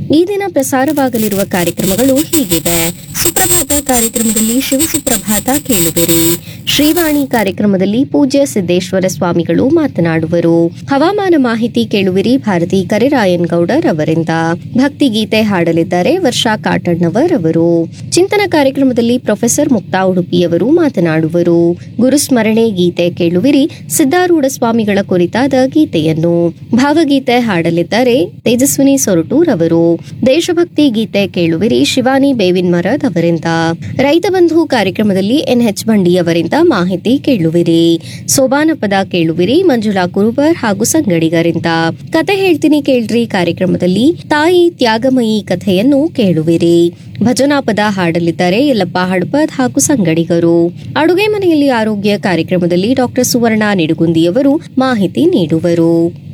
ಈ ದಿನ ಪ್ರಸಾರವಾಗಲಿರುವ ಕಾರ್ಯಕ್ರಮಗಳು ಹೀಗಿವೆ ಸುಪ್ರಭಾತ ಕಾರ್ಯಕ್ರಮದಲ್ಲಿ ಶಿವಸುಪ್ರಭಾತ ಕೇಳುವಿರಿ ಶ್ರೀವಾಣಿ ಕಾರ್ಯಕ್ರಮದಲ್ಲಿ ಪೂಜ್ಯ ಸಿದ್ದೇಶ್ವರ ಸ್ವಾಮಿಗಳು ಮಾತನಾಡುವರು ಹವಾಮಾನ ಮಾಹಿತಿ ಕೇಳುವಿರಿ ಭಾರತಿ ಕರಿರಾಯನ್ ಗೌಡರ್ ಅವರಿಂದ ಭಕ್ತಿಗೀತೆ ಹಾಡಲಿದ್ದಾರೆ ವರ್ಷಾ ಕಾಟಣ್ಣವರ್ ಅವರು ಚಿಂತನ ಕಾರ್ಯಕ್ರಮದಲ್ಲಿ ಪ್ರೊಫೆಸರ್ ಮುಕ್ತಾ ಉಡುಪಿಯವರು ಮಾತನಾಡುವರು ಗುರುಸ್ಮರಣೆ ಗೀತೆ ಕೇಳುವಿರಿ ಸಿದ್ದಾರೂಢ ಸ್ವಾಮಿಗಳ ಕುರಿತಾದ ಗೀತೆಯನ್ನು ಭಾವಗೀತೆ ಹಾಡಲಿದ್ದಾರೆ ತೇಜಸ್ವಿನಿ ಸೊರಟೂರ್ ಅವರು ದೇಶಭಕ್ತಿ ಗೀತೆ ಕೇಳುವಿರಿ ಶಿವಾನಿ ಬೇವಿನ್ ಮರದ್ ಅವರಿಂದ ರೈತ ಬಂಧು ಕಾರ್ಯಕ್ರಮದಲ್ಲಿ ಎನ್ಎಚ್ ಬಂಡಿ ಅವರಿಂದ ಮಾಹಿತಿ ಕೇಳುವಿರಿ ಸೋಬಾನ ಪದ ಕೇಳುವಿರಿ ಮಂಜುಳಾ ಕುರುಬರ್ ಹಾಗೂ ಸಂಗಡಿಗರಿಂದ ಕತೆ ಹೇಳ್ತೀನಿ ಕೇಳ್ರಿ ಕಾರ್ಯಕ್ರಮದಲ್ಲಿ ತಾಯಿ ತ್ಯಾಗಮಯಿ ಕಥೆಯನ್ನು ಕೇಳುವಿರಿ ಭಜನಾ ಪದ ಹಾಡಲಿದ್ದಾರೆ ಯಲ್ಲಪ್ಪ ಹಡ್ಪದ್ ಹಾಗೂ ಸಂಗಡಿಗರು ಅಡುಗೆ ಮನೆಯಲ್ಲಿ ಆರೋಗ್ಯ ಕಾರ್ಯಕ್ರಮದಲ್ಲಿ ಡಾಕ್ಟರ್ ಸುವರ್ಣ ನಿಡುಗುಂದಿಯವರು ಮಾಹಿತಿ ನೀಡುವರು